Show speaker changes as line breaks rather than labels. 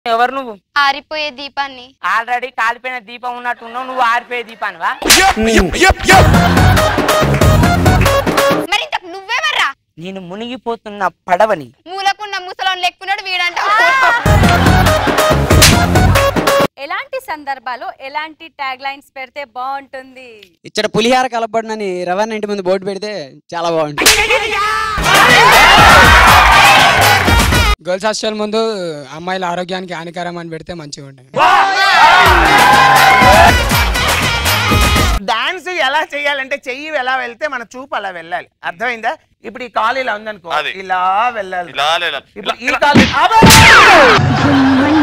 ఎవరు నువ్వు
ఆరిపోయే దీపాన్ని
ఆల్రెడీ కాలిపోయిన దీపం ఉన్నట్టు ఉన్నావు నువ్వు ఆరిపోయే దీపానివా
మరి ఇంతకు నువ్వెవర్రా
నేను మునిగిపోతున్న పడవని
మూలకున్న ముసలోని లెక్కున్నాడు వీడంట
ఎలాంటి సందర్భాల్లో ఎలాంటి ట్యాగ్ లైన్స్ పెడితే బాగుంటుంది
ఇక్కడ పులిహార కలపబడినని రవాణా ఇంటి ముందు బోర్డు పెడితే చాలా బాగుంటుంది
గర్ల్స్ హాస్టల్ ముందు అమ్మాయిల ఆరోగ్యానికి హానికరం అని పెడితే మంచిగా ఉంటుంది
డాన్స్ ఎలా చేయాలంటే చెయ్యి ఎలా వెళ్తే మన చూపు అలా వెళ్ళాలి అర్థమైందా ఇప్పుడు ఈ కాలు ఇలా ఉందనుకో ఇలా వెళ్ళాలి
ఇలా లేదా
ఇప్పుడు ఈ కాలు అబ్బో!